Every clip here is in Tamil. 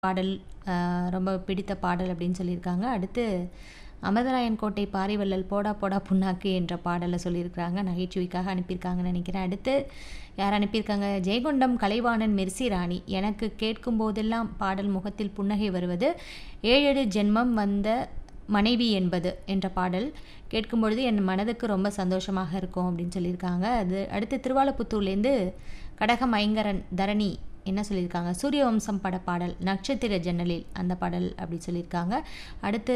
பாடல் அ ரொம்ப பிடித்த பாடல் அப்படின்னு சொல்லியிருக்காங்க. அடுத்து அமர்தராயன் கோட்டை பாரிவள்ளல் போடா போடா புண்ணாக்கு என்ற பாடல சொல்லியிருக்கிறாங்க. நகைச்சுவைக்காக அனுப்பியிருக்காங்கன்னு நெனைக்கிறேன். அடுத்து யார் அனுப்பியிருக்காங்க? ஜெயங்கொண்டம் கலைவாணன் மெர்சி ராணி. எனக்கு கேட்கும்போதெல்லாம் பாடல் முகத்தில் புன்னகை வருவது. ஏழெடு ஜென்மம் வந்த மனைவி என்பது என்ற பாடல் கேட்கும்பொழுது என் மனதுக்கு ரொம்ப சந்தோஷமாக இருக்கும் அப்படின்னு சொல்லியிருக்காங்க. அது அடுத்து திருவாலப்புத்தூர்லேருந்து கடகம் ஐங்கரன் தரணி என்ன சொல்லியிருக்காங்க? சூரியவம்சம் பட பாடல் நட்சத்திர ஜன்னலில் அந்த பாடல் அப்படி சொல்லியிருக்காங்க. அடுத்து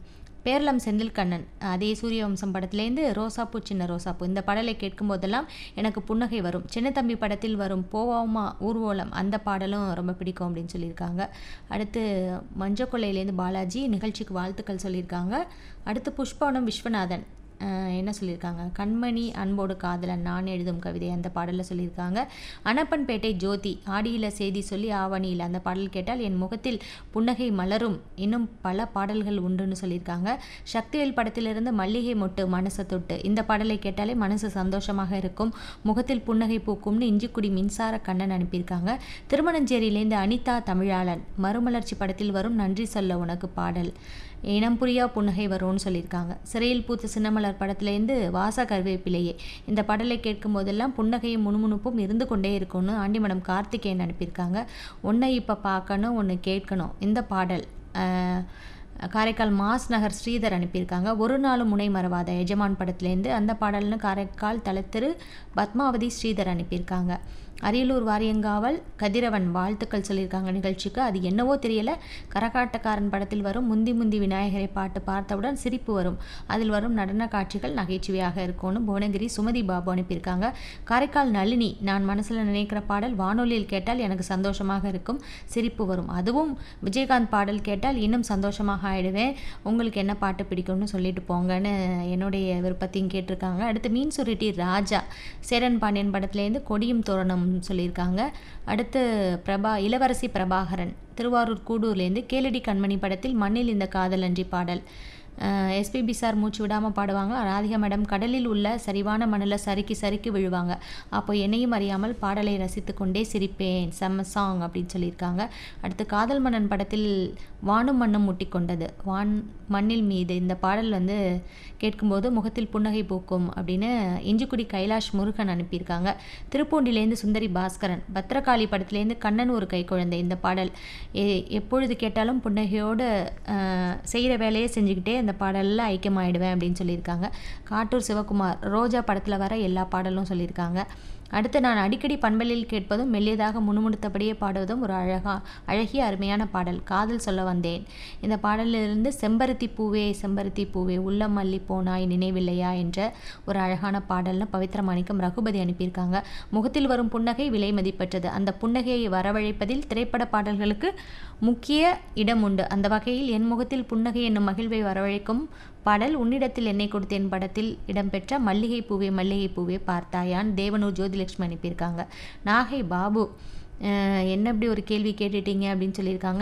பேரளம் செந்தில்கண்ணன் அதே சூரியவம்சம் படத்துலேருந்து ரோசாப்பூ சின்ன ரோசாப்பூ இந்த பாடலை கேட்கும்போதெல்லாம் எனக்கு புன்னகை வரும். சின்னத்தம்பி படத்தில் வரும் போவோமா ஊர்வலம் அந்த பாடலும் ரொம்ப பிடிக்கும் அப்படின்னு சொல்லியிருக்காங்க. அடுத்து மஞ்சக்கொல்லையிலேருந்து பாலாஜி நிகழ்ச்சிக்கு வாழ்த்துக்கள் சொல்லியிருக்காங்க. அடுத்து புஷ்பவனம் விஸ்வநாதன் அ என்ன சொல்லியிருக்காங்க? கண்மணி அன்போடு காதலன் நான் எழுதும் கவிதை அந்த பாடல்ல சொல்லியிருக்காங்க. அனப்பன்பேட்டை ஜோதி ஆடியில செய்தி சொல்லி ஆவணியில் அந்த பாடல் கேட்டால் என் முகத்தில் புன்னகை மலரும். இன்னும் பல பாடல்கள் உண்டுன்னு சொல்லியிருக்காங்க. சக்திவேல் படத்திலிருந்து மல்லிகை மொட்டு மனச தொட்டு இந்த பாடலை கேட்டாலே மனசு சந்தோஷமாக இருக்கும். முகத்தில் புன்னகை பூக்கும்னு இஞ்சிக்குடி மின்சார கண்ணன் அனுப்பியிருக்காங்க. திருமணஞ்சேரியிலேருந்து அனிதா தமிழாளன் மறுமலர்ச்சி படத்தில் வரும் நன்றி சொல்ல உனக்கு பாடல். இனம் புரியா புன்னகை வரும்னு சொல்லியிருக்காங்க. சிறையில் பூத்த சின்னமலர் படத்துலேருந்து வாச கருவேப்பிலையே இந்த பாடலை கேட்கும்போதெல்லாம் புன்னகையும் முணுமுணுப்பும் இருந்து கொண்டே இருக்கும்னு ஆண்டிமடம் கார்த்திகேயன் அனுப்பியிருக்காங்க. ஒன்ன இப்ப பாக்கணும் ஒன்னு கேட்கணும் இந்த பாடல் அ காரைக்கால் மாஸ் நகர் ஸ்ரீதர் அனுப்பியிருக்காங்க. ஒரு நாளும் முனை மறவாத எஜமான் படத்துலேருந்து அந்த பாடல்னு காரைக்கால் தலத்திரு பத்மாவதி ஸ்ரீதர் அனுப்பியிருக்காங்க. அரியலூர் வாரியங்காவல் கதிரவன் வாழ்த்துக்கள் சொல்லியிருக்காங்க நிகழ்ச்சிக்கு. அது என்னவோ தெரியல கரகாட்டக்காரன் படத்தில் வரும் முந்தி முந்தி விநாயகரை பாட்டு பார்த்தவுடன் சிரிப்பு வரும். அதில் வரும் நடன காட்சிகள் நகைச்சுவையாக இருக்கும்னு புவனகிரி சுமதி பாபு அனுப்பியிருக்காங்க. காரைக்கால் நளினி நான் மனசுல நினைக்கிற பாடல் வானொலியில் கேட்டால் எனக்கு சந்தோஷமாக இருக்கும். சிரிப்பு வரும். அதுவும் விஜயகாந்த் பாடல் கேட்டால் இன்னும் சந்தோஷமாக ஆயிடுவேன். உங்களுக்கு என்ன பாட்டு பிடிக்கும்னு சொல்லிட்டு போங்கன்னு என்னுடைய விருப்பத்தையும் கேட்டிருக்காங்க. அடுத்து மீன் சுருட்டி ராஜா சேரன் பாண்டியன் படத்துலேருந்து கொடியும் தோரணம் சொல்லியிருக்காங்க. அடுத்து பிரபா இளவரசி பிரபாகரன் திருவாரூர் கூடூர்லேருந்து கேளடி கண்மணி படத்தில் மண்ணில் இந்த காதலன்றி பாடல். அ எஸ்பிபி சார் மூச்சு விடாம பாடுவாங்க. ராதிகா மேடம் கடலில் உள்ள சரிவான மணல்ல சறுக்கி சறுக்கி விழுவாங்க. அப்போ என்னையும் அறியாமல் பாடலை ரசித்துக் கொண்டே சிரிப்பேன். செம்ம சாங் அப்படின்னு சொல்லியிருக்காங்க. அடுத்து காதல் மன்னன் படத்தில் வானும் மண்ணும் முட்டிக்கொண்டது. வான் மண்ணில் மீது இந்த பாடல் வந்து கேட்கும்போது முகத்தில் புன்னகை பூக்கும் அப்படின்னு இஞ்சிக்குடி கைலாஷ் முருகன் அனுப்பியிருக்காங்க. திருப்பூண்டிலேருந்து சுந்தரி பாஸ்கரன் பத்திரகாளி படத்துலேருந்து கண்ணன் ஒரு கைக்குழந்தை இந்த பாடல் எ எப்பொழுது கேட்டாலும் புன்னகையோடு அ செய்கிற வேலையை செஞ்சுக்கிட்டே அந்த பாடல்ல ஐக்கியமாயிடுவேன் அப்படின்னு சொல்லியிருக்காங்க. காட்டூர் சிவகுமார் ரோஜா படத்தில் வர எல்லா பாடலும் சொல்லியிருக்காங்க. அடுத்து நான் அடிக்கடி பண்பலையில் கேட்பதும் மெல்லியதாக முணுமுணுத்தபடியே பாடுவதும் ஒரு அழகா அழகிய அருமையான பாடல் காதல் சொல்ல வந்தேன். இந்த பாடலிலிருந்து செம்பருத்தி பூவே செம்பருத்தி பூவே உள்ளம் அள்ளி போனாய் நினைவில்லையா என்ற ஒரு அழகான பாடல்னு பவித்ரமாணிக்கம் ரகுபதி அனுப்பியிருக்காங்க. முகத்தில் வரும் புன்னகை விலை மதிப்பற்றது. அந்த புன்னகையை வரவழைப்பதில் திரைப்பட பாடல்களுக்கு முக்கிய இடம் உண்டு. அந்த வகையில் என் முகத்தில் புன்னகை என்னும் மகிழ்வை வரவழைக்கும் பாடல் உன்னிடத்தில் என்னை கொடுத்தேன் படத்தில் இடம்பெற்ற மல்லிகை பூவே மல்லிகை பூவே பார்த்தாயான்னு தேவனூர் ஜோதிலட்சுமி அனுப்பியிருக்காங்க. நாகை பாபு அ என்ன இப்படி ஒரு கேள்வி கேட்டுட்டீங்க அப்படின்னு சொல்லியிருக்காங்க.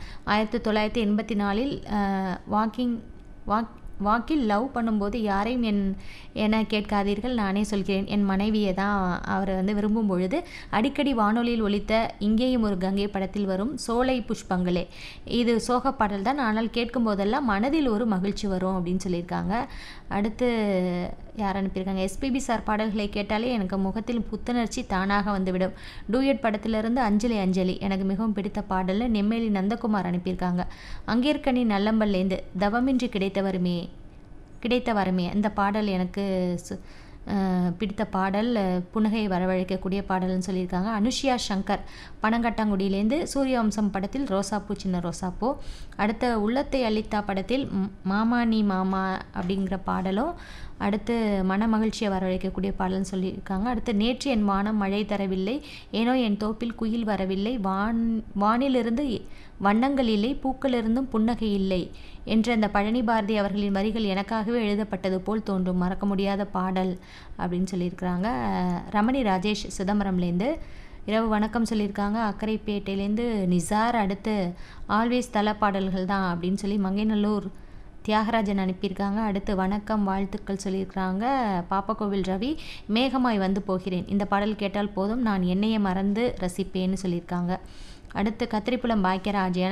1984ல் அ வாக்கிங் வாக் வாக்கில் லவ் பண்ணும்போது யாரையும் என் என கேட்காதீர்கள் நானே சொல்கிறேன். என் மனைவிய தான் அவரு வந்து விரும்பும் பொழுது அடிக்கடி வானொலியில் ஒலித்த இங்கேயும் ஒரு கங்கை படத்தில் வரும் சோலை புஷ்பங்களே இது சோக பாடல் தான். ஆனால் கேட்கும்போதெல்லாம் மனதில் ஒரு மகிழ்ச்சி வரும் அப்படின்னு சொல்லியிருக்காங்க. அடுத்து யார் அனுப்பியிருக்காங்க? எஸ்பிபி சார் பாடல்களை கேட்டாலே எனக்கு முகத்தில் புத்துணர்ச்சி தானாக வந்துவிடும். டூயட் படத்திலிருந்து அஞ்சலி அஞ்சலி எனக்கு மிகவும் பிடித்த பாடல்னு நெம்மேலி நந்தகுமார் அனுப்பியிருக்காங்க. அங்கேற்கனி நல்லம்பல்லேருந்து தவமின்றி கிடைத்த வரமே கிடைத்த வரமே இந்த பாடல் எனக்கு சு அ பிடித்த பாடல் புன்னகையை வரவழைக்கக்கூடிய பாடல்னு சொல்லியிருக்காங்க. அனுஷ்யா சங்கர் பனங்காட்டாங்குடியிலேருந்து சூரியவம்சம் படத்தில் ரோசாப்பூ சின்ன ரோசாப்பூ. அடுத்து உள்ளத்தை அள்ளித்தா படத்தில் மாமா நீ மாமா அப்படிங்கிற பாடலும் அடுத்து மனமகிழ்ச்சியை வரவழைக்கக்கூடிய பாடல்னு சொல்லியிருக்காங்க. அடுத்து நேற்று என் வானம் மழை தரவில்லை ஏனோ என் தோப்பில் குயில் வரவில்லை வான் வானிலிருந்து வண்ணங்கள் இல்லை பூக்களிருந்தும் புன்னகை இல்லை என்ற அந்த பழனி பாரதி அவர்களின் வரிகள் எனக்காகவே எழுதப்பட்டது போல் தோன்றும் மறக்க முடியாத பாடல் அப்படின்னு சொல்லியிருக்கிறாங்க. ரமணி ராஜேஷ் சிதம்பரம்லேருந்து இரவு வணக்கம் சொல்லியிருக்காங்க. அக்கரைப்பேட்டையிலேருந்து நிசார் அடுத்து ஆல்வேஸ் தல பாடல்கள் தான் அப்படின்னு சொல்லி மங்கைநல்லூர் தியாகராஜன் அனுப்பியிருக்காங்க. அடுத்து வணக்கம் வாழ்த்துக்கள் சொல்லியிருக்கிறாங்க. பாப்பக்கோவில் ரவி மேகமாய் வந்து போகிறேன் இந்த பாடல் கேட்டால் போதும் நான் என்னையே மறந்து ரசிப்பேன்னு சொல்லியிருக்காங்க. அடுத்து கத்திரிப்புலம் பாக்கியராஜ்